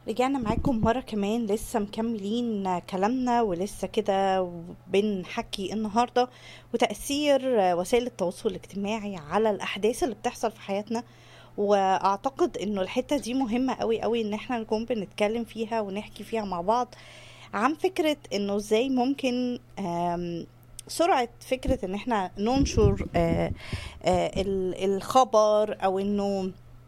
رجعنا معاكم مرة كمان لسه مكملين كلامنا ولسه كده بنحكي النهاردة وتأثير وسائل التواصل الاجتماعي على الأحداث اللي بتحصل في حياتنا وأعتقد إنه الحتة دي مهمة قوي قوي إن احنا نكون بنتكلم فيها ونحكي فيها مع بعض عن فكرة إنه إزاي ممكن آم، سرعة فكرة إن احنا ننشر آه، آه، ال- الخبر أو إنه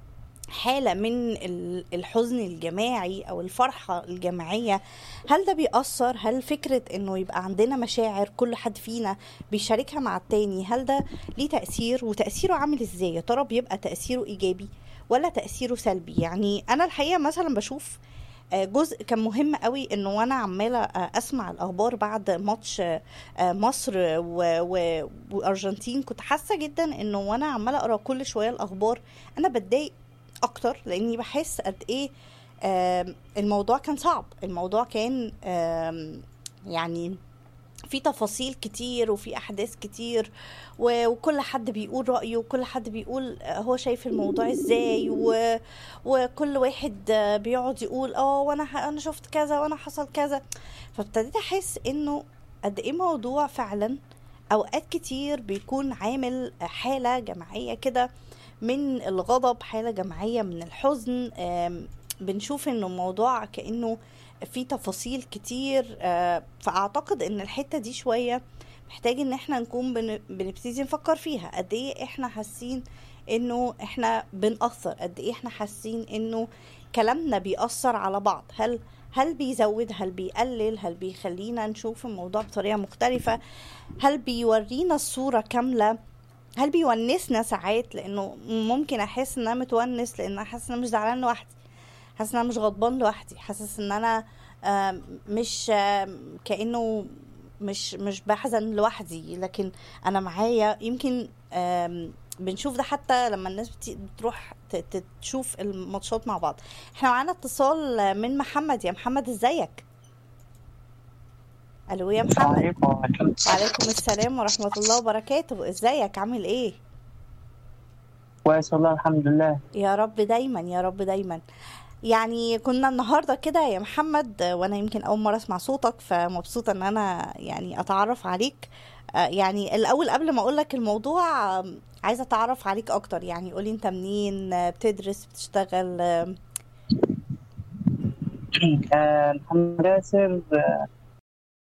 حالة من ال- الحزن الجماعي أو الفرحة الجماعية هل ده بيأثر هل فكرة إنه يبقى عندنا مشاعر كل حد فينا بيشاركها مع التاني هل ده ليه تأثير وتأثيره عامل إزاي يا ترى بيبقى تأثيره إيجابي ولا تأثيره سلبي يعني أنا الحقيقة مثلا بشوف آه، جزء كان مهم قوي انه وانا عماله آه، اسمع الاخبار بعد ماتش آه، آه، مصر و- و- وارجنتين كنت حاسه جدا انه وانا عماله اقرا كل شويه الاخبار انا بتضايق اكتر لاني بحس قد ايه آم، الموضوع كان صعب الموضوع كان آم، يعني في تفاصيل كتير وفي احداث كتير و- وكل حد بيقول رايه وكل حد بيقول آه، هو شايف الموضوع ازاي و... وكل واحد آه، بيقعد يقول اه وانا ح- انا شفت كذا وانا حصل كذا فابتديت احس انه قد ايه موضوع فعلا اوقات كتير بيكون عامل حاله جماعيه كده من الغضب حاله جماعيه من الحزن آم، بنشوف انه الموضوع كانه في تفاصيل كتير آه، فاعتقد ان الحته دي شويه محتاج ان احنا نكون بن- بنبتدي نفكر فيها قد ايه احنا حاسين انه احنا بنأثر قد ايه احنا حاسين انه كلامنا بيأثر على بعض هل هل بيزود هل بيقلل هل بيخلينا نشوف الموضوع بطريقة مختلفة هل بيورينا الصورة كاملة هل بيونسنا ساعات لانه ممكن احس ان انا متونس لان انا حاسس ان انا مش زعلان لوحدي حاسس ان انا مش غضبان لوحدي حاسس ان انا آم، مش آم، كانه مش مش بحزن لوحدي لكن انا معايا يمكن آم، بنشوف ده حتى لما الناس بت- بتروح ت- ت- تشوف الماتشات مع بعض احنا معانا اتصال من محمد يا محمد ازيك الو يا السلام محمد عليكم ورحمة الله. وعليكم السلام ورحمة الله وبركاته ازيك عامل ايه كويس والله الحمد لله يا رب دايما يا رب دايما يعني كنا النهارده كده يا محمد آه، وانا يمكن اول مره اسمع صوتك فمبسوطه ان انا يعني اتعرف عليك آه، يعني الاول قبل ما اقول لك الموضوع آم، عايزه اتعرف عليك اكتر يعني قولي انت منين آه، بتدرس بتشتغل آم، آه، محمد ياسر آه،